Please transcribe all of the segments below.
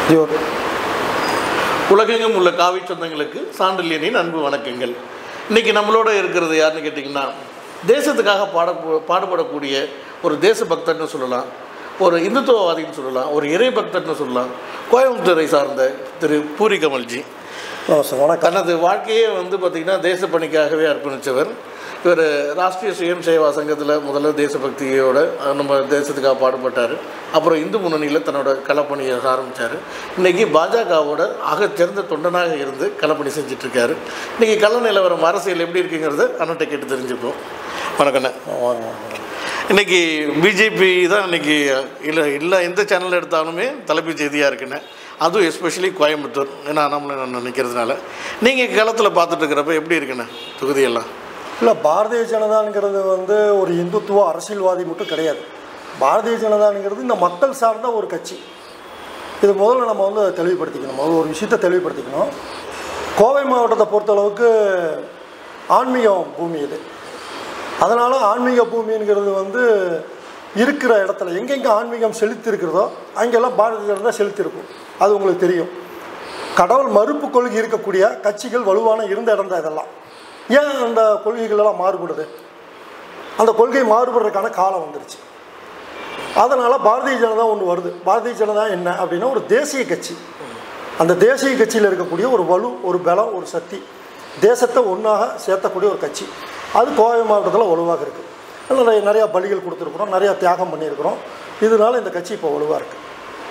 ஜோர் உலகெங்கும் உள்ள காவி சொந்தங்களுக்கு சாண்டில்யனின் அன்பு வணக்கங்கள் இன்னைக்கு நம்மளோட இருக்கிறது யாருன்னு கேட்டிங்கன்னா தேசத்துக்காக பாட பாடுபடக்கூடிய ஒரு தேசபக்தர்னு சொல்லலாம் ஒரு இந்துத்துவவாதின்னு சொல்லலாம் ஒரு இறை பக்தர்னு சொல்லலாம் கோயம்புத்தூரை சார்ந்த திரு பூரி கமல்ஜி சார் வணக்கம் தனது வாழ்க்கையே வந்து பார்த்திங்கன்னா தேசப்பணிக்காகவே அர்ப்பணித்தவர் இவர் ராஷ்ட்ரிய சுயம் சேவா சங்கத்தில் முதல்ல தேசபக்தியோட அஹ், நம்ம தேசத்துக்காக பாடுபட்டார் அப்புறம் இந்து முன்னணியில் தன்னோட களப்பணியை ஆரம்பித்தார் இன்றைக்கி பாஜகவோட ஆகச்சிறந்த தொண்டனாக இருந்து களப்பணி செஞ்சிட்ருக்காரு இன்றைக்கி கள நிலவரம் அரசியல் எப்படி இருக்குங்கிறத அண்ணன்ட்ட கேட்டு தெரிஞ்சுப்போம் வணக்கண்ணே வாங்க வாங்க இன்னைக்கு பிஜேபி தான் இன்னைக்கு இல்லை இல்லை எந்த சேனல் எடுத்தாலுமே தலைப்பு செய்தியாக இருக்குண்ணே அதுவும் எஸ்பெஷலி கோயம்புத்தூர் ஏன்னா நம்மளை நான் நினைக்கிறதுனால நீங்கள் களத்தில் பார்த்துட்டு இருக்கிறப்ப எப்படி இருக்குண்ணே தொகுதியெல்லாம் இல்லை பாரதிய ஜனதாங்கிறது வந்து ஒரு இந்துத்துவ அரசியல்வாதி மட்டும் கிடையாது பாரதிய ஜனதாங்கிறது இந்த மக்கள் சார்ந்த ஒரு கட்சி இது முதல்ல நம்ம வந்து தெளிவுபடுத்திக்கணும் முதல்ல ஒரு விஷயத்தை தெளிவுபடுத்திக்கணும் கோவை மாவட்டத்தை பொறுத்தளவுக்கு ஆன்மீகம் பூமி இது அதனால் ஆன்மீக பூமிங்கிறது வந்து இருக்கிற இடத்துல எங்கெங்கே ஆன்மீகம் செலுத்தி இருக்கிறதோ அங்கெல்லாம் பாரதிய ஜனதா செலுத்தியிருக்கும் அது உங்களுக்கு தெரியும் கடவுள் மறுப்பு கொள்கை இருக்கக்கூடிய கட்சிகள் வலுவான இருந்த இடம் தான் இதெல்லாம் ஏன் அந்த கொள்கைகள் எல்லாம் மாறுபடுது அந்த கொள்கை மாறுபடுறதுக்கான காலம் வந்துருச்சு அதனால் பாரதிய ஜனதா ஒன்று வருது பாரதிய ஜனதா என்ன அப்படின்னா ஒரு தேசிய கட்சி அந்த தேசிய கட்சியில் இருக்கக்கூடிய ஒரு வலு ஒரு பலம் ஒரு சக்தி தேசத்தை ஒன்றாக சேர்த்தக்கூடிய ஒரு கட்சி அது கோவை மாவட்டத்தில் வலுவாக இருக்குது நிறைய நிறையா பலிகள் கொடுத்துருக்குறோம் நிறையா தியாகம் பண்ணியிருக்கிறோம் இதனால இந்த கட்சி இப்போ வலுவாக இருக்குது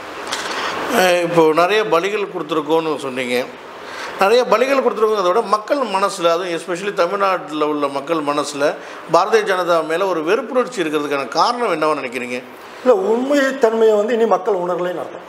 அஹ் இப்போ நிறைய பலிகள் கொடுத்துருக்கோன்னு சொன்னீங்க நிறைய பலிகள் கொடுத்துருக்கோம் அதோட மக்கள் மனசில் அதுவும் எஸ்பெஷலி தமிழ்நாட்டில் உள்ள மக்கள் மனசில் பாரதிய ஜனதா மேலே ஒரு வெறுப்புணர்ச்சி இருக்கிறதுக்கான காரணம் என்னவா நினைக்கிறீங்க இல்லை உண்மைத்தன்மையை வந்து இனி மக்கள் உணரலைன்னு அர்த்தம்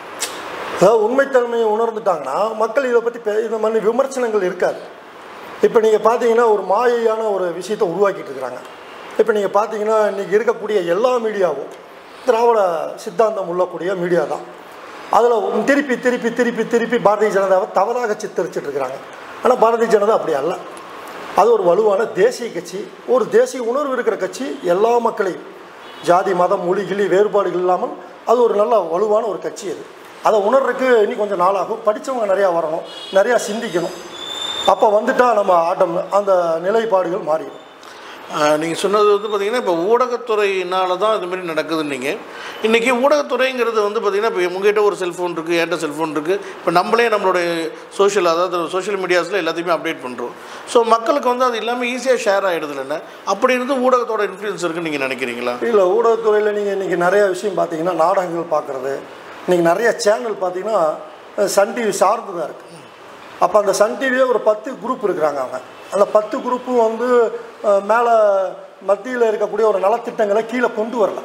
அதாவது உண்மைத்தன்மையை உணர்ந்துட்டாங்கன்னா மக்கள் இதை பற்றி பே- இந்த மாதிரி விமர்சனங்கள் இருக்காது இப்போ நீங்கள் பார்த்தீங்கன்னா ஒரு மாயையான ஒரு விஷயத்தை உருவாக்கிட்டு இருக்கிறாங்க இப்போ நீங்கள் பார்த்தீங்கன்னா இன்றைக்கி இருக்கக்கூடிய எல்லா மீடியாவும் திராவிட சித்தாந்தம் உள்ளக்கூடிய மீடியா தான் அதில் திருப்பி திருப்பி திருப்பி திருப்பி பாரதிய ஜனதாவை தவறாக சித்தரிச்சிட்டு இருக்கிறாங்க ஆனால் பாரதிய ஜனதா அப்படி அல்ல அது ஒரு வலுவான தேசிய கட்சி ஒரு தேசிய உணர்வு இருக்கிற கட்சி எல்லா மக்களையும் ஜாதி மதம் மொழி கிளி வேறுபாடுகள் இல்லாமல் அது ஒரு நல்ல வலுவான ஒரு கட்சி அது அதை உணர்றதுக்கு இன்னும் கொஞ்சம் நாளாகும் படித்தவங்க நிறையா வரணும் நிறையா சிந்திக்கணும் அப்போ வந்துட்டா நம்ம ஆட்டம் அந்த நிலைப்பாடுகள் மாறிடும் நீங்கள் சொன்னது வந்து பார்த்திங்கன்னா இப்போ ஊடகத்துறையினால தான் இது மாதிரி நடக்குதுன்னீங்க இன்றைக்கி ஊடகத்துறைங்கிறது வந்து பார்த்திங்கன்னா இப்போ உங்ககிட்ட ஒரு செல்ஃபோன் இருக்குது என்கிட்ட செல்ஃபோன் இருக்குது இப்போ நம்மளே நம்மளுடைய சோஷியல் அதாவது சோஷியல் மீடியாஸில் எல்லாத்தையுமே அப்டேட் பண்ணுறோம் ஸோ மக்களுக்கு வந்து அது எல்லாமே ஈஸியாக ஷேர் ஆகிடுது இல்லைன்னா அப்படி இருந்து ஊடகத்தோட இன்ஃப்ளூயன்ஸ் இருக்குன்னு நீங்கள் நினைக்கிறீங்களா இல்லை ஊடகத்துறையில் நீங்கள் இன்றைக்கி நிறைய விஷயம் பார்த்தீங்கன்னா நாடகங்கள் பார்க்குறது இன்றைக்கி நிறைய சேனல் பார்த்தீங்கன்னா அஹ், சன் டிவி சார்ந்து தான் இருக்குது அப்போ அந்த சன் டிவியே ஒரு பத்து குரூப் இருக்கிறாங்க அவங்க அந்த பத்து குரூப்பும் வந்து மேலே மத்தியில் இருக்கக்கூடிய ஒரு நலத்திட்டங்களை கீழே கொண்டு வரல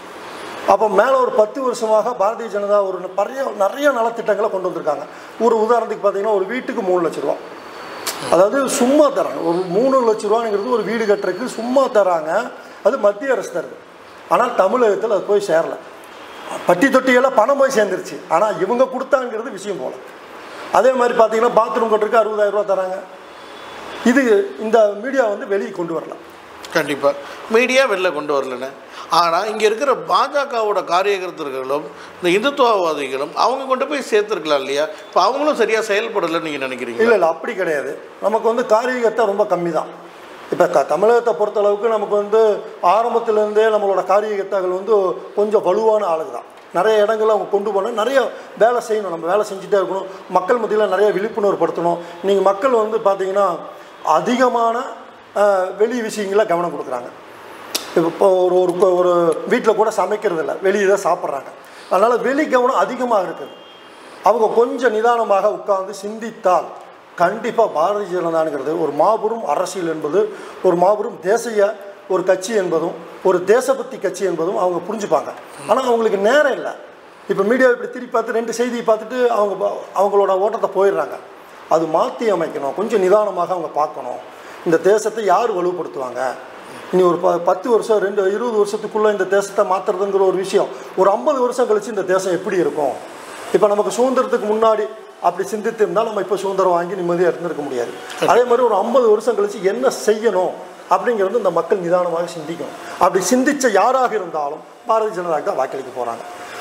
அப்போ மேலே ஒரு பத்து வருஷமாக பாரதிய ஜனதா ஒரு நிறைய நிறைய நலத்திட்டங்களை கொண்டு வந்திருக்காங்க ஒரு உதாரணத்துக்கு பார்த்தீங்கன்னா ஒரு வீட்டுக்கு மூணு லட்ச ரூபா அதாவது சும்மா தராங்க ஒரு மூணு லட்ச ரூபாங்கிறது ஒரு வீடு கட்டுறதுக்கு சும்மா தராங்க அது மத்திய அரசு தருது ஆனால் தமிழகத்தில் அது போய் சேரல பட்டி தொட்டியெல்லாம் பணம் போய் சேர்ந்துருச்சு ஆனால் இவங்க கொடுத்தாங்கிறது விஷயம் போல அதே மாதிரி பார்த்தீங்கன்னா பாத்ரூம் கட்டுறதுக்கு அறுபதாயிரம் ரூபா தராங்க இது இந்த மீடியா வந்து வெளியே கொண்டு வரல கண்டிப்பாக மீடியா வெளில கொண்டு வரலண்ணே ஆனால் இங்கே இருக்கிற பாஜகவோட காரியகர்த்தர்களும் இந்த இந்துத்துவவாதிகளும் அவங்க கொண்டு போய் சேர்த்துருக்கலாம் இல்லையா இப்போ அவங்களும் சரியாக செயல்படலைன்னு நீங்கள் நினைக்கிறீங்க இல்லை இல்லை அப்படி கிடையாது நமக்கு வந்து காரியகர்த்தா ரொம்ப கம்மி தான் இப்போ க தமிழகத்தை பொறுத்தளவுக்கு நமக்கு வந்து ஆரம்பத்திலேருந்தே நம்மளோட காரியகர்த்தாக்கள் வந்து கொஞ்சம் வலுவான ஆளுங்க தான் நிறைய இடங்கள்ல அவங்க கொண்டு போகணும் நிறைய வேலை செய்யணும் நம்ம வேலை செஞ்சுட்டே இருக்கணும் மக்கள் மத்தியில் நிறைய விழிப்புணர்வு படுத்தணும் நீங்கள் மக்கள் வந்து பார்த்தீங்கன்னா அதிகமான அஹ், வெளி விஷயங்கள கவனம் கொடுக்குறாங்க இப்போ ஒரு ஒரு ஒரு வீட்டில் கூட சமைக்கிறது இல்லை வெளியே தான் சாப்பிட்றாங்க அதனால் வெளி கவனம் அதிகமாக இருக்குது அவங்க கொஞ்சம் நிதானமாக உட்கார்ந்து சிந்தித்தால் கண்டிப்பாக பாரதிய ஜனதாங்கிறது ஒரு மாபெரும் அரசியல் என்பது ஒரு மாபெரும் தேசிய ஒரு கட்சி என்பதும் ஒரு தேசபக்தி கட்சி என்பதும் அவங்க புரிஞ்சுப்பாங்க ஆனால் அவங்களுக்கு நேரம் இல்லை இப்போ மீடியா இப்படி திருப்பி பார்த்து ரெண்டு செய்தியை பார்த்துட்டு அவங்க ப- அவங்களோட ஓட்டத்தை போயிடுறாங்க அது மாற்றி அமைக்கணும் கொஞ்சம் நிதானமாக அவங்க பார்க்கணும் இந்த தேசத்தை யார் வலுப்படுத்துவாங்க இனி ஒரு ப பத்து வருஷம் ரெண்டு இருபது வருஷத்துக்குள்ளே இந்த தேசத்தை மாற்றுறதுங்கிற ஒரு விஷயம் ஒரு ஐம்பது வருஷம் கழிச்சு இந்த தேசம் எப்படி இருக்கும் இப்போ நமக்கு சுதந்திரத்துக்கு முன்னாடி அப்படி சிந்தித்திருந்தால் நம்ம இப்போ சுதந்திரம் வாங்கி நிம்மதியாக இருந்திருக்க முடியாது அதே மாதிரி ஒரு ஐம்பது வருஷம் கழிச்சு என்ன செய்யணும் அப்படிங்கிறது இந்த மக்கள் நிதானமாக சிந்திக்கணும் அப்படி சிந்திச்ச யாராக இருந்தாலும் பாரதிய ஜனதாக்கு தான் வாக்களிக்க போகிறாங்க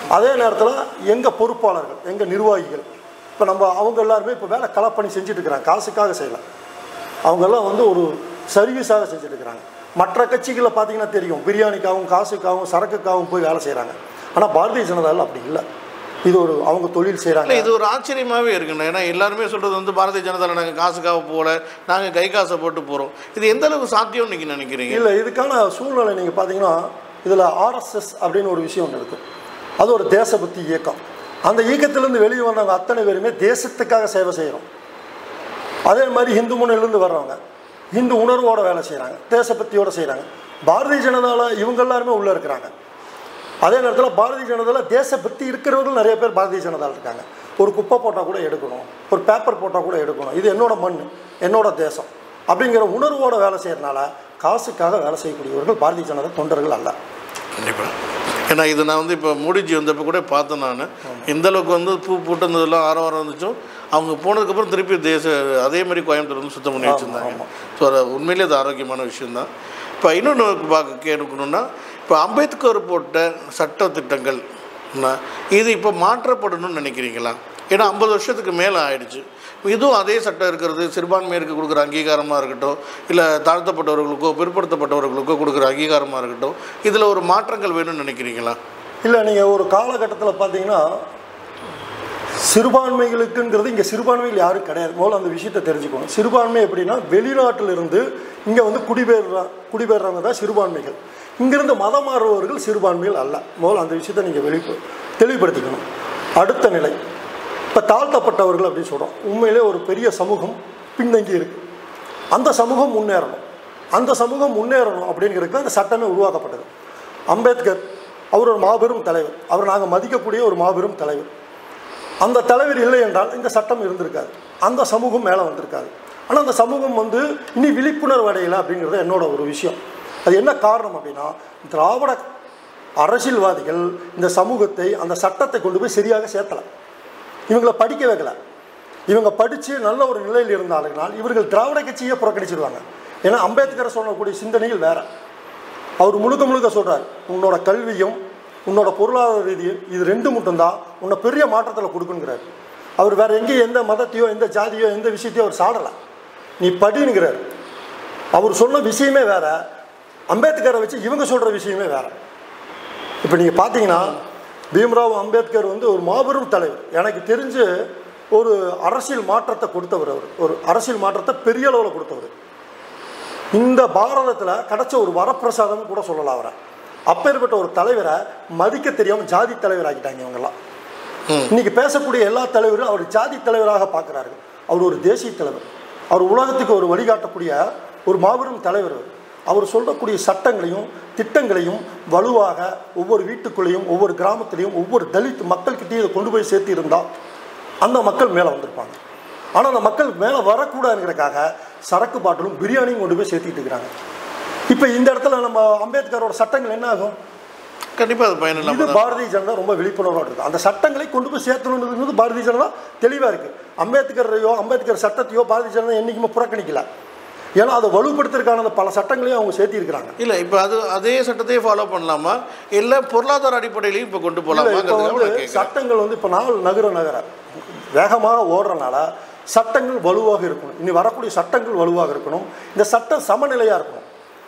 அதே நேரத்தில் எங்கள் பொறுப்பாளர்கள் எங்கள் நிர்வாகிகள் இப்போ நம்ம அவங்க எல்லாருமே இப்போ வேலை களப்பணி செஞ்சுட்டு இருக்கிறாங்க காசுக்காக செய்யலை அவங்கெல்லாம் வந்து ஒரு சர்வீஸாக செஞ்சுட்டு இருக்கிறாங்க மற்ற கட்சிகளில் பார்த்தீங்கன்னா தெரியும் பிரியாணிக்காகவும் காசுக்காகவும் சரக்குக்காகவும் போய் வேலை செய்கிறாங்க ஆனால் பாரதிய ஜனதாவில் அப்படி இல்லை இது ஒரு அவங்க தொழில் செய்கிறாங்க இல்லை இது ஒரு ஆச்சரியமாகவே இருக்குண்ணே ஏன்னா எல்லாருமே சொல்கிறது வந்து பாரதிய ஜனதாவில் நாங்கள் காசுக்காக போகல நாங்கள் கை காசை போட்டு போகிறோம் இது எந்த அளவுக்கு சாத்தியம்னு நீங்கள் நினைக்கிறீங்க இல்லை இதுக்கான சூழ்நிலை நீங்கள் பார்த்தீங்கன்னா இதில் ஆர்எஸ்எஸ் அப்படின்னு ஒரு விஷயம் ஒன்று இருக்குது அது ஒரு தேசபக்தி இயக்கம் அந்த இயக்கத்திலேருந்து வெளியே வந்தவங்க அத்தனை பேருமே தேசத்துக்காக சேவை செய்கிறோம் அதே மாதிரி இந்து முனையிலேருந்து வர்றவங்க இந்து உணர்வோட வேலை செய்கிறாங்க தேசபக்தியோட செய்கிறாங்க பாரதிய ஜனதாவில் இவங்க எல்லாருமே உள்ளே இருக்கிறாங்க அதே நேரத்தில் பாரதிய ஜனதாவில் தேசபக்தி இருக்கிறவர்கள் நிறைய பேர் பாரதிய ஜனதாவில் இருக்காங்க ஒரு குப்பை போட்டால் கூட எடுக்கணும் ஒரு பேப்பர் போட்டால் கூட எடுக்கணும் இது என்னோட மண் என்னோட தேசம் அப்படிங்கிற உணர்வோட வேலை செய்கிறனால காசுக்காக வேலை செய்யக்கூடியவர்கள் பாரதிய ஜனதா தொண்டர்கள் அல்ல கண்டிப்பாக ஏன்னா இது நான் வந்து இப்போ மோடிஜி வந்தப்போ கூட பார்த்தேன் நான் எந்த அளவுக்கு வந்து பூ போட்டுனதெல்லாம் ஆரம் ஆரம் இருந்துச்சோ அவங்க போனதுக்கப்புறம் திருப்பி தேச அதே மாதிரி கோயம்புத்தூர் வந்து சுத்தம் பண்ணி வச்சுருந்தாங்க ஸோ அது உண்மையிலே அது ஆரோக்கியமான விஷயந்தான் இப்போ இன்னொன்று பார்க்க கேட்கணுன்னா இப்போ அம்பேத்கர் போட்ட சட்ட திட்டங்கள் என்ன, இது இப்போ மாற்றப்படணும்னு நினைக்கிறீங்களா ஏன்னா ஐம்பது வருஷத்துக்கு மேலே ஆயிடுச்சு இதுவும் அதே சட்டம் இருக்கிறது சிறுபான்மையருக்கு கொடுக்குற அங்கீகாரமாக இருக்கட்டும் இல்லை தாழ்த்தப்பட்டவர்களுக்கோ பிற்படுத்தப்பட்டவர்களுக்கோ கொடுக்குற அங்கீகாரமாக இருக்கட்டும் இதில் ஒரு மாற்றங்கள் வேணும்னு நினைக்கிறீங்களா இல்லை நீங்கள் ஒரு காலகட்டத்தில் பார்த்தீங்கன்னா சிறுபான்மைகளுக்குங்கிறது இங்கே சிறுபான்மைகள் யாரும் கிடையாது முதல்ல அந்த விஷயத்தை தெரிஞ்சுக்கணும் சிறுபான்மை எப்படின்னா வெளிநாட்டில் இருந்து இங்கே வந்து குடிபெயர்ற குடிபெயர்றவங்க தான் சிறுபான்மைகள் இங்கிருந்து மதம் மாறுபவர்கள் சிறுபான்மைகள் அல்ல முதல்ல அந்த விஷயத்தை நீங்கள் வெளி தெளிவுபடுத்திக்கணும் அடுத்த நிலை இப்போ தாழ்த்தப்பட்டவர்கள் அப்படின்னு சொல்கிறோம் உண்மையிலே ஒரு பெரிய சமூகம் பின்தங்கி இருக்கு அந்த சமூகம் முன்னேறணும் அந்த சமூகம் முன்னேறணும் அப்படிங்கிறதுக்கு அந்த சட்டமே உருவாக்கப்பட்டது அம்பேத்கர் அவர் ஒரு மாபெரும் தலைவர் அவர் நாங்கள் மதிக்கக்கூடிய ஒரு மாபெரும் தலைவர் அந்த தலைவர் இல்லை என்றால் இந்த சட்டம் இருந்திருக்காது அந்த சமூகம் மேலே வந்திருக்காது ஆனால் அந்த சமூகம் வந்து இனி விழிப்புணர்வு அடையலை அப்படிங்கிறது என்னோட ஒரு விஷயம் அது என்ன காரணம் அப்படின்னா திராவிட அரசியல்வாதிகள் இந்த சமூகத்தை அந்த சட்டத்தை கொண்டு போய் சரியாக சேர்த்தலை இவங்களை படிக்க வைக்கல இவங்க படித்து நல்ல ஒரு நிலையில் இருந்தாலுங்கனால் இவர்கள் திராவிட கட்சியை புறக்கணிச்சிருவாங்க ஏன்னா அம்பேத்கர் சொல்லக்கூடிய சிந்தனைகள் வேற அவர் முழுக்க முழுக்க சொல்றார் உன்னோட கல்வியும் உன்னோட பொருளாதார ரீதியும் இது ரெண்டு மட்டும்தான் உன்னை பெரிய மாற்றத்தில் கொடுக்குங்கிறார் அவர் வேற எங்கேயும் எந்த மதத்தையோ எந்த ஜாதியோ எந்த விஷயத்தையோ அவர் சாடலை நீ படிங்கிறார் அவர் சொன்ன விஷயமே வேற அம்பேத்கரை வச்சு இவங்க சொல்கிற விஷயமே வேற இப்போ நீங்கள் பார்த்தீங்கன்னா பீம்ராவ் அம்பேத்கர் வந்து ஒரு மாபெரும் தலைவர் எனக்கு தெரிஞ்சு ஒரு அரசியல் மாற்றத்தை கொடுத்தவர் அவர் ஒரு அரசியல் மாற்றத்தை பெரிய அளவில் கொடுத்தவர் இந்த பாரதத்தில் கிடைச்ச ஒரு வரப்பிரசாதம் கூட சொல்லலாம் அவரை அப்பேற்பட்ட ஒரு தலைவரை மதிக்க தெரியாமல் ஜாதி தலைவர் ஆக்கிட்டாங்க இவங்கெல்லாம் இன்னைக்கு பேசக்கூடிய எல்லா தலைவரும் அவர் ஜாதி தலைவராக பார்க்குறார்கள் அவர் ஒரு தேசிய தலைவர் அவர் உலகத்துக்கு ஒரு வழிகாட்டக்கூடிய ஒரு மாபெரும் தலைவர் அவர் அவர் சொல்லக்கூடிய சட்டங்களையும் திட்டங்களையும் வலுவாக ஒவ்வொரு வீட்டுக்குள்ளேயும் ஒவ்வொரு கிராமத்திலையும் ஒவ்வொரு தலித் மக்கள்கிட்டயும் இதை கொண்டு போய் சேர்த்து இருந்தால் அந்த மக்கள் மேலே வந்திருப்பாங்க ஆனால் அந்த மக்கள் மேலே வரக்கூடாதுங்கிறதுக்காக சரக்கு பாட்டிலும் பிரியாணியும் கொண்டு போய் சேர்த்திட்டு இருக்கிறாங்க இப்போ இந்த இடத்துல நம்ம அம்பேத்கரோட சட்டங்கள் என்ன ஆகும் கண்டிப்பாக அது பயன் இது இல்லாமல் பாரதிய ஜனதா ரொம்ப விழிப்புணர்வோடு இருக்குது அந்த சட்டங்களை கொண்டு போய் சேர்த்தணுன்றது பாரதிய ஜனதா தெளிவாக இருக்குது அம்பேத்கரையோ அம்பேத்கர் சட்டத்தையோ பாரதிய ஜனதா என்றைக்குமே புறக்கணிக்கல ஏன்னா அதை வலுப்படுத்துறதுக்கான அந்த பல சட்டங்களையும் அவங்க சேர்த்திருக்கிறாங்க இல்லை இப்போ அது அதே சட்டத்தையே ஃபாலோ பண்ணலாமா இல்லை பொருளாதார அடிப்படையிலையும் இப்போ கொண்டு இல்லை இப்போ போகலாமாங்கிறதுக்காக வந்து நான் கேட்குறேன் சட்டங்கள் வந்து இப்போ நாள் நகர நகர வேகமாக ஓடுறனால சட்டங்கள் வலுவாக இருக்கணும் இனி வரக்கூடிய சட்டங்கள் வலுவாக இருக்கணும் இந்த சட்டம் சமநிலையாக இருக்கணும்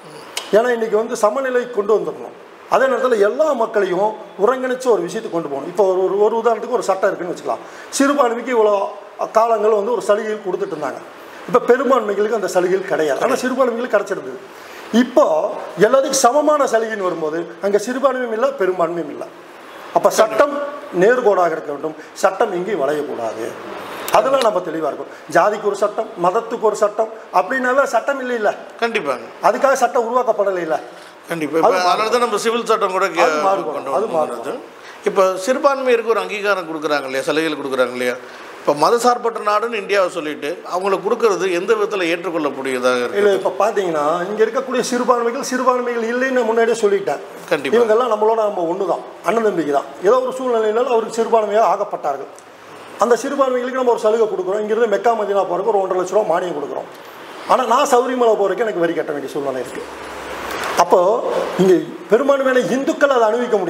ஏன்னா இன்னைக்கு வந்து சமநிலை கொண்டு வந்துடணும் அதே நேரத்தில் எல்லா மக்களையும் ஒருங்கிணைச்சு ஒரு விஷயத்தை கொண்டு போகணும் இப்போ ஒரு ஒரு- ஒரு உதாரணத்துக்கு ஒரு சட்டம் இருக்குன்னு வச்சுக்கலாம் சிறுபான்மைக்கு இவ்வளோ காலங்கள் வந்து ஒரு சலுகைகள் கொடுத்துட்டு இருந்தாங்க இப்போ பெரும்பான்மைகளுக்கு அந்த சலுகைகள் கிடையாது ஆனால் சிறுபான்மைகளுக்கு கிடைச்சிருந்தது இப்போ எல்லாத்துக்கும் சமமான சலுகைன்னு வரும்போது அங்கே சிறுபான்மையும் இல்லை பெரும்பான்மையும் இல்லை அப்போ சட்டம் நேர்கோடாக இருக்க வேண்டும் சட்டம் எங்கேயும் வளையக்கூடாது அதெல்லாம் நம்ம தெளிவாக இருக்கும் ஜாதிக்கு ஒரு சட்டம் மதத்துக்கு ஒரு சட்டம் அப்படின்னாவே சட்டம் இல்லை இல்லை கண்டிப்பாங்க அதுக்காக சட்டம் உருவாக்கப்படலை இல்லை கண்டிப்பாக இப்போ அதனால தான் நம்ம சிவில் சட்டம் கூட கே- அது மாறுபடும். கொண்டு அது வந்தது இப்போ சிறுபான்மையருக்கு ஒரு அங்கீகாரம் கொடுக்குறாங்க இல்லையா சலுகைகள் கொடுக்குறாங்க இல்லையா இப்போ மதசார்பற்ற நாடுன்னு இந்தியாவை சொல்லிட்டு அவங்களுக்கு கொடுக்கறது எந்த விதத்தில் ஏற்றுக்கொள்ளக்கூடியதாக இருக்கு இல்லை இப்போ பார்த்தீங்கன்னா இங்கே இருக்கக்கூடிய சிறுபான்மைகள் சிறுபான்மைகள் இல்லைன்னு நான் முன்னாடியே சொல்லிட்டேன் கண்டிப்பாக இவங்கெல்லாம் நம்மளோட நம்ம ஒன்று தான் அண்ணன் தம்பிக்கு தான் ஏதோ ஒரு சூழ்நிலையினால் அவருக்கு சிறுபான்மையாக ஆகப்பட்டார்கள் அந்த சிறுபான்மைகளுக்கு நம்ம ஒரு சலுகை கொடுக்குறோம் இங்கிருந்து மெக்கா மதினா போகிறதுக்கு ஒரு ஒன்றரை லட்ச ரூபா மானியம் கொடுக்குறோம் ஆனால் நான் சௌரிமலை போகிறதுக்கு எனக்கு வரி கட்ட வேண்டிய சூழ்நிலை இருக்குது அப்போது இங்கே பெரும்பான்மையான இந்துக்கள் அதை அனுபவிக்க முடியல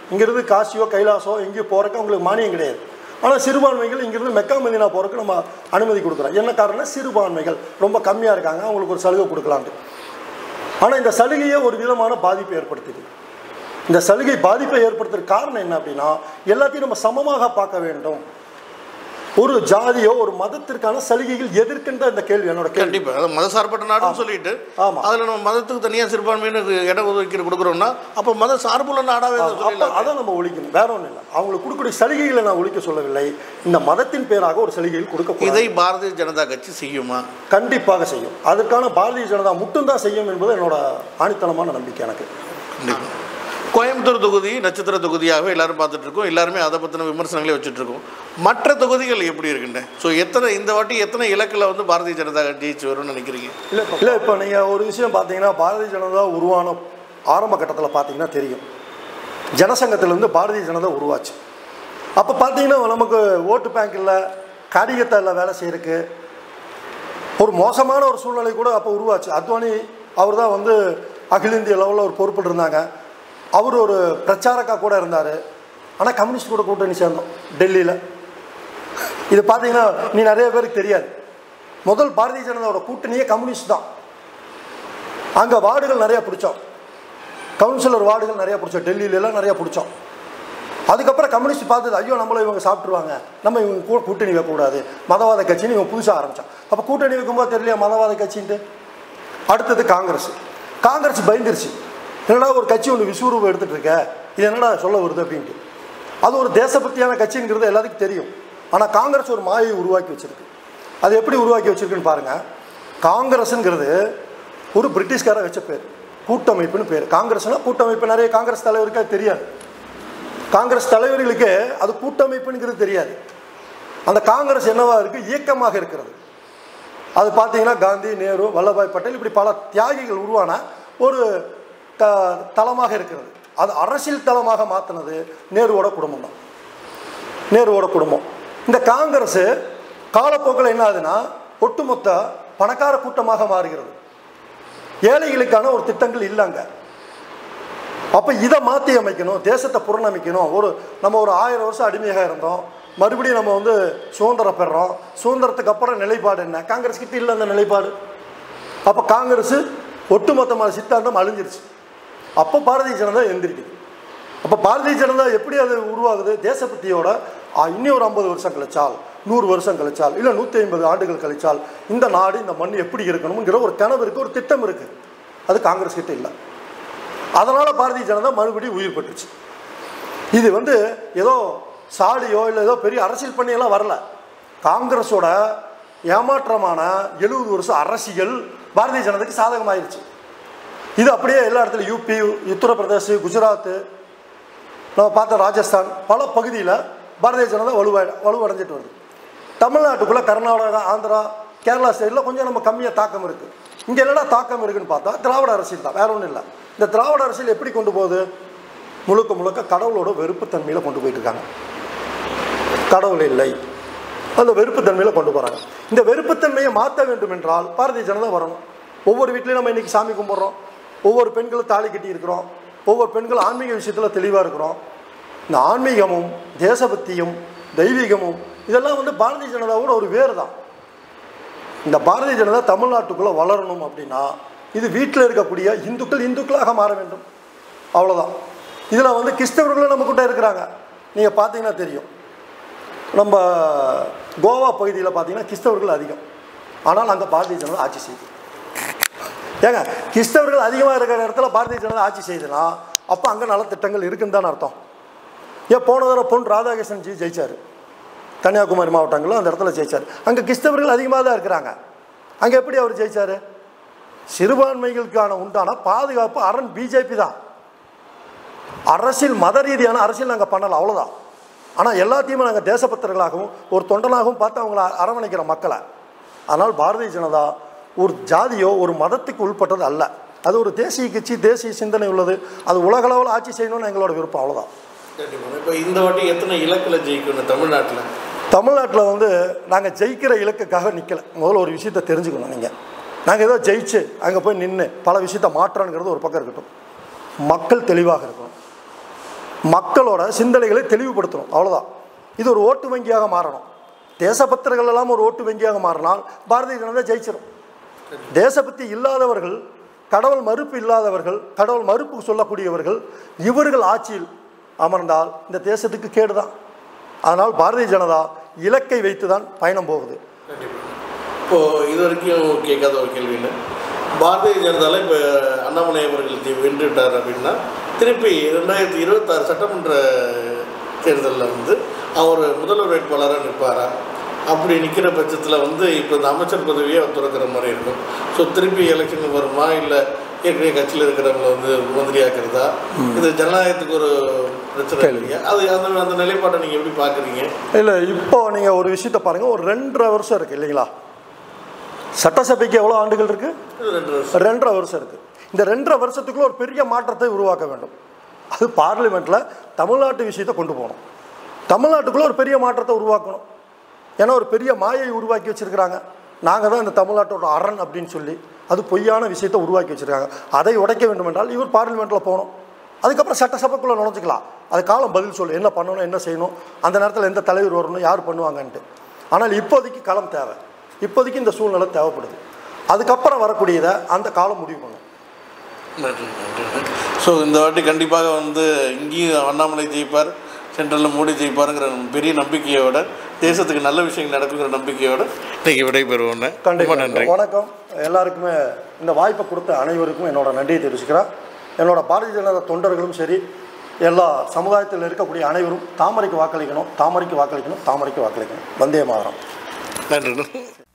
இங்கேருந்து காசியோ கைலாசோ எங்கேயோ போகிறக்கு அவங்களுக்கு மானியம் கிடையாது ஆனால் சிறுபான்மைகள் இங்கேருந்து மெக்கா மதினா போகிறதுக்கு நம்ம அனுமதி கொடுக்குறோம் என்ன காரணம் சிறுபான்மைகள் ரொம்ப கம்மியாக இருக்காங்க அவங்களுக்கு ஒரு சலுகை கொடுக்கலான்ட்டு ஆனால் இந்த சலுகையே ஒரு விதமான பாதிப்பை ஏற்படுத்துது இந்த சலுகை பாதிப்பை ஏற்படுத்துறதுக்கு காரணம் என்ன அப்படின்னா எல்லாத்தையும் நம்ம சமமாக பார்க்க வேண்டும் ஒரு ஜாதியோ ஒரு மதத்திற்கான சலுகைகள் எதிர்க்கின்ற இந்த கேள்வி என்னோட கேள்வி கண்டிப்பா அது மதசார்பற்ற நாடுன்னு சொல்லிட்டு ஆமா. அதுல நம்ம மதத்துக்கு தனியா சிறுபான்மையினர் இடம் ஒதுக்கீடு கொடுக்குறோம்னா அப்ப மத சார்புள்ள நாடாவே அதை அப்போ சொல்லிடலாம் அதை நம்ம ஒழிக்கணும் வேற ஒன்றும் இல்லை அவங்களுக்கு கொடுக்கக்கூடிய சலுகைகளை நான் ஒழிக்க சொல்லவில்லை இந்த மதத்தின் பேராக ஒரு சலுகைகள் கொடுக்க இதை பாரதிய ஜனதா கட்சி செய்யுமா கண்டிப்பாக செய்யும் அதற்கான பாரதிய ஜனதா மட்டும்தான் செய்யும் என்பது என்னோட ஆணித்தனமான நம்பிக்கை எனக்கு கண்டிப்பா கோயம்புத்தூர் தொகுதி நட்சத்திர தொகுதியாகவே எல்லாரும் பார்த்துட்டு இருக்கோம் எல்லாருமே அதை பற்றின விமர்சனங்களே வச்சுட்டு இருக்கோம் மற்ற தொகுதிகள் எப்படி இருக்குங்க ஸோ எத்தனை இந்த வாட்டி எத்தனை இலக்கில் வந்து பாரதிய ஜனதா கட்சி ஜெயிச்சு வரும்னு நினைக்கிறீங்க இல்லை இல்லை இப்போ நீங்கள் ஒரு விஷயம் பார்த்தீங்கன்னா பாரதிய ஜனதா உருவான ஆரம்ப கட்டத்தில் பார்த்தீங்கன்னா தெரியும் ஜனசங்கத்திலேருந்து பாரதிய ஜனதா உருவாச்சு அப்போ பார்த்தீங்கன்னா நமக்கு ஓட்டு பேங்க் இல்லை காரியத்தில் வேலை செய்யறதுக்கு ஒரு மோசமான ஒரு சூழ்நிலை கூட அப்போ உருவாச்சு அத்வானி அவர் தான் வந்து அகில இந்திய லெவலில் ஒரு பொறுப்பில் இருந்தாங்க அவர் ஒரு பிரச்சாரக்கா கூட இருந்தார் ஆனால் கம்யூனிஸ்ட் கூட கூட்டணி சேர்ந்தோம் டெல்லியில் இது பார்த்தீங்கன்னா நீ நிறைய பேருக்கு தெரியாது முதல் பாரதிய ஜனதாவோட கூட்டணியே கம்யூனிஸ்ட் தான் அங்கே வார்டுகள் நிறையா பிடிச்சோம் கவுன்சிலர் வார்டுகள் நிறையா பிடிச்சோம் டெல்லியிலலாம் நிறையா பிடிச்சோம் அதுக்கப்புறம் கம்யூனிஸ்ட் பார்த்தது ஐயோ நம்மள இவங்க சாப்பிட்ருவாங்க நம்ம இவங்க கூட கூட்டணி வைக்கக்கூடாது மதவாத கட்சின்னு இவங்க புதுசாக ஆரம்பித்தான் அப்போ கூட்டணி வைக்கும்போது தெரியலையா மதவாத கட்சின்ட்டு அடுத்தது காங்கிரஸ் காங்கிரஸ் பயந்துருச்சு என்னடா ஒரு கட்சி ஒன்று விஸ்வரூபம் எடுத்துகிட்டு இருக்க இது என்னடா சொல்ல வருது அப்படின்ட்டு அது ஒரு தேசபக்தியான கட்சிங்கிறது எல்லாத்துக்கும் தெரியும் ஆனால் காங்கிரஸ் ஒரு மாயை உருவாக்கி வச்சிருக்கு அது எப்படி உருவாக்கி வச்சிருக்குன்னு பாருங்கள் காங்கிரஸுங்கிறது ஒரு பிரிட்டிஷ்கார வச்ச பேர் கூட்டமைப்புன்னு பேர் காங்கிரஸ்னா கூட்டமைப்பு நிறைய காங்கிரஸ் தலைவருக்கு அது தெரியாது காங்கிரஸ் தலைவர்களுக்கு அது கூட்டமைப்புங்கிறது தெரியாது அந்த காங்கிரஸ் என்னவா இருக்கு இயக்கமாக இருக்கிறது அது பார்த்தீங்கன்னா காந்தி நேரு வல்லபாய் பட்டேல் இப்படி பல தியாகிகள் உருவான ஒரு த தளமாக இருக்கிறது அது அரசியல் தளமாக மாற்றினது நேருவோட குடும்பம் தான் நேருவோட குடும்பம் இந்த காங்கிரஸ் காலப்போக்கில் என்ன ஆகுதுன்னா ஒட்டுமொத்த பணக்கார கூட்டமாக மாறுகிறது ஏழைகளுக்கான ஒரு திட்டங்கள் இல்லைங்க அப்போ இதை மாற்றி அமைக்கணும் தேசத்தை புறணமைக்கணும் ஒரு நம்ம ஒரு ஆயிரம் வருஷம் அடிமையாக இருந்தோம் மறுபடியும் நம்ம வந்து சுதந்திரம் பெறுறோம் சுதந்திரத்துக்கு அப்புறம் நிலைப்பாடு என்ன காங்கிரஸ் கிட்ட இல்லை அந்த நிலைப்பாடு அப்போ காங்கிரஸ் ஒட்டுமொத்தமான சித்தாந்தம் அழிஞ்சிருச்சு அப்போ பாரதிய ஜனதா எந்திரிக்குது அப்போ பாரதிய ஜனதா எப்படி அது உருவாகுது தேசபக்தியோட ஆ, இன்னும் ஒரு ஐம்பது வருஷம் கழிச்சால் நூறு வருஷம் கழிச்சால் இல்லை நூற்றி ஐம்பது ஆண்டுகள் கழிச்சால் இந்த நாடு இந்த மண் எப்படி இருக்கணுங்கிற ஒரு கனவு இருக்குது ஒரு திட்டம் இருக்குது அது காங்கிரஸ் கிட்ட இல்லை அதனால் பாரதிய ஜனதா மறுபடியும் உயிர் பெற்றுச்சு இது வந்து ஏதோ சாடியோ இல்லை ஏதோ பெரிய அரசியல் பண்ணியெல்லாம் வரல காங்கிரஸோட ஏமாற்றமான எழுபது வருஷம் அரசியல் பாரதிய ஜனதாக்கு சாதகமாயிருச்சு இது அப்படியே எல்லா இடத்துலையும் யூபி உத்தரப்பிரதேஷ் குஜராத்து நம்ம பார்த்த ராஜஸ்தான் பல பகுதியில் பாரதிய ஜனதா வலுவா வலுவடைஞ்சிட்டு வருது தமிழ்நாட்டுக்குள்ளே கர்நாடகா ஆந்திரா கேரளா சைடில் கொஞ்சம் நம்ம கம்மியாக தாக்கம் இருக்குது இங்கே என்னடா தாக்கம் இருக்குன்னு பார்த்தா திராவிட அரசியல் தான் வேற ஒன்றும் இல்லை இந்த திராவிட அரசியல் எப்படி கொண்டு போகுது முழுக்க முழுக்க கடவுளோட வெறுப்புத்தன்மையில் கொண்டு போயிட்டு இருக்காங்க கடவுள் இல்லை அந்த வெறுப்புத்தன்மையில் கொண்டு போகிறாங்க இந்த வெறுப்புத்தன்மையை மாற்ற வேண்டும் என்றால் பாரதிய ஜனதா வரணும் ஒவ்வொரு வீட்லேயும் நம்ம இன்றைக்கி சாமி கும்பிட்றோம் ஒவ்வொரு பெண்களும் தாலி கட்டி இருக்கிறோம் ஒவ்வொரு பெண்களும் ஆன்மீக விஷயத்தில் தெளிவாக இருக்கிறோம் இந்த ஆன்மீகமும் தேசபக்தியும் தெய்வீகமும் இதெல்லாம் வந்து பாரதிய ஜனதாவோட ஒரு வேறு தான் இந்த பாரதிய ஜனதா தமிழ்நாட்டுக்குள்ளே வளரணும் அப்படின்னா இது வீட்டில் இருக்கக்கூடிய இந்துக்கள் இந்துக்களாக மாற வேண்டும் அவ்வளோதான் இதில் வந்து கிறிஸ்தவர்களும் நம்ம கிட்ட இருக்கிறாங்க நீங்கள் பார்த்தீங்கன்னா தெரியும் நம்ம கோவா பகுதியில் பார்த்தீங்கன்னா கிறிஸ்தவர்கள் அதிகம் ஆனால் அங்கே பாரதிய ஜனதா ஆட்சி செய்யுது ஏங்க கிறிஸ்தவர்கள் அதிகமாக இருக்கிற இடத்துல பாரதிய ஜனதா ஆட்சி செய்யுதுன்னா அப்போ அங்கே நலத்திட்டங்கள் இருக்குன்னு தானே அர்த்தம் ஏன் போன தடவை பொன் ராதாகிருஷ்ணன் ஜி ஜெயிச்சார் கன்னியாகுமரி மாவட்டங்களில் அந்த இடத்துல ஜெயிச்சார் அங்கே கிறிஸ்தவர்கள் அதிகமாக தான் இருக்கிறாங்க அங்கே எப்படி அவர் ஜெயிச்சார் சிறுபான்மைகளுக்கான உண்டான பாதுகாப்பு அரண் பிஜேபி தான் அரசியல் மத ரீதியான அரசியல் நாங்கள் பண்ணல அவ்வளோதான் ஆனால் எல்லாத்தையுமே நாங்கள் தேசபக்தர்களாகவும் ஒரு தொண்டனாகவும் பார்த்து அவங்கள அரவணைக்கிற மக்களை ஆனால் பாரதிய ஜனதா ஒரு ஜாதியோ ஒரு மதத்துக்கு உள்பட்டது அல்ல அது ஒரு தேசிய கட்சி தேசிய சிந்தனை உள்ளது அது உலகளவில் ஆட்சி செய்யணும்னு எங்களோட விருப்பம் அவ்வளோதான் இப்போ இந்த வாட்டி எத்தனை இலக்கில் ஜெயிக்கணும் தமிழ்நாட்டில் தமிழ்நாட்டில் வந்து நாங்கள் ஜெயிக்கிற இலக்குக்காக நிற்கல முதல்ல ஒரு விஷயத்தை தெரிஞ்சுக்கணும் நீங்கள் நாங்கள் ஏதோ ஜெயிச்சு அங்கே போய் நின்று பல விஷயத்தை மாற்றணுங்கிறது ஒரு பக்கம் இருக்கட்டும் மக்கள் தெளிவாக இருக்கணும் மக்களோட சிந்தனைகளை தெளிவுபடுத்தணும் அவ்வளோதான் இது ஒரு ஓட்டு வங்கியாக மாறணும் தேசபக்தர்கள் எல்லாம் ஒரு ஓட்டு வங்கியாக மாறினால் பாரதிய ஜனதா ஜெயிச்சிடும் தேசபக்தி இல்லாதவர்கள் கடவுள் மறுப்பு இல்லாதவர்கள் கடவுள் மறுப்பு சொல்லக்கூடியவர்கள் இவர்கள் ஆட்சியில் அமர்ந்தால் இந்த தேசத்துக்கு கேடுதான் அதனால் பாரதிய ஜனதா இலக்கை வைத்து தான் பயணம் போகுது கண்டிப்பாக இப்போது இது வரைக்கும் கேட்காத ஒரு கேள்வின்னு பாரதிய ஜனதாவில் இப்போ அண்ணாமலை அவர்கள் தி- வென்றுட்டார் அப்படின்னா திருப்பி ரெண்டாயிரத்தி இருபத்தாறு சட்டமன்ற தேர்தலில் வந்து அவர் முதல்வர் வேட்பாளராக நிற்பாரா அப்படி நிற்கிற பட்சத்தில் வந்து இப்போ இந்த அமைச்சர் பதவியை அவர் துறக்கிற மாதிரி இருக்கும் ஸோ திருப்பி எலெக்ஷன் வருமா இல்லை ஏற்கனவே கட்சியில் இருக்கிறவங்கள வந்து மந்திரியாக்குறதா இது ஜனநாயகத்துக்கு ஒரு பிரச்சனை இல்லையா அது அந்த அந்த நிலைப்பாட்டை நீங்கள் எப்படி பார்க்குறீங்க இல்லை இப்போ நீங்கள் ஒரு விஷயத்தை பாருங்கள் ஒரு ரெண்டரை வருஷம் இருக்குது இல்லைங்களா சட்டசபைக்கு எவ்வளோ ஆண்டுகள் இருக்குது இது ரெண்டு வருஷம் ரெண்டரை வருஷம் இருக்குது இந்த ரெண்டரை வருஷத்துக்குள்ள ஒரு பெரிய மாற்றத்தை உருவாக்க வேண்டும் அது பார்லிமெண்ட்டில் தமிழ்நாட்டு விஷயத்தை கொண்டு போகணும் தமிழ்நாட்டுக்குள்ளே ஒரு பெரிய மாற்றத்தை உருவாக்கணும் ஏன்னா ஒரு பெரிய மாயை உருவாக்கி வச்சுருக்கிறாங்க நாங்கள் தான் இந்த தமிழ்நாட்டோட அரண் அப்படின்னு சொல்லி அது பொய்யான விஷயத்தை உருவாக்கி வச்சுருக்காங்க அதை உடைக்க வேண்டும் என்றால் இவர் பார்லிமெண்ட்டில் போகணும் அதுக்கப்புறம் சட்டசபைக்குள்ளே நுழைஞ்சிக்கலாம் அது காலம் பதில் சொல்லு என்ன பண்ணணும் என்ன செய்யணும் அந்த நேரத்தில் எந்த தலைவர் வரணும் யார் பண்ணுவாங்கன்ட்டு ஆனால் இப்போதைக்கு களம் தேவை இப்போதைக்கு இந்த சூழ்நிலை தேவைப்படுது அதுக்கப்புறம் வரக்கூடியதை அந்த காலம் முடிவு பண்ணும் நன்றி நன்றி ஸோ இந்த வாட்டி கண்டிப்பாக வந்து இங்கேயும் அண்ணாமலை ஜெயிப்பார் சென்ட்ரலில் மோடி ஜெயிப்பாருங்கிற பெரிய நம்பிக்கையோட தேசத்துக்கு நல்ல விஷயங்கள் நடக்குங்கிற நம்பிக்கையோட இன்னைக்கு விடைபெறுவோம் ரொம்ப கண்டிப்பாக நன்றி வணக்கம் எல்லாருக்குமே இந்த வாய்ப்பை கொடுத்த அனைவருக்கும் என்னோட நன்றியை தெரிவிச்சுக்கிறேன் என்னோட பாரதிய ஜனதா தொண்டர்களும் சரி எல்லா சமுதாயத்தில் இருக்கக்கூடிய அனைவரும் தாமரைக்கு வாக்களிக்கணும் தாமரைக்கு வாக்களிக்கணும் தாமரைக்கு வாக்களிக்கணும் வந்தே மாதரம் நன்றி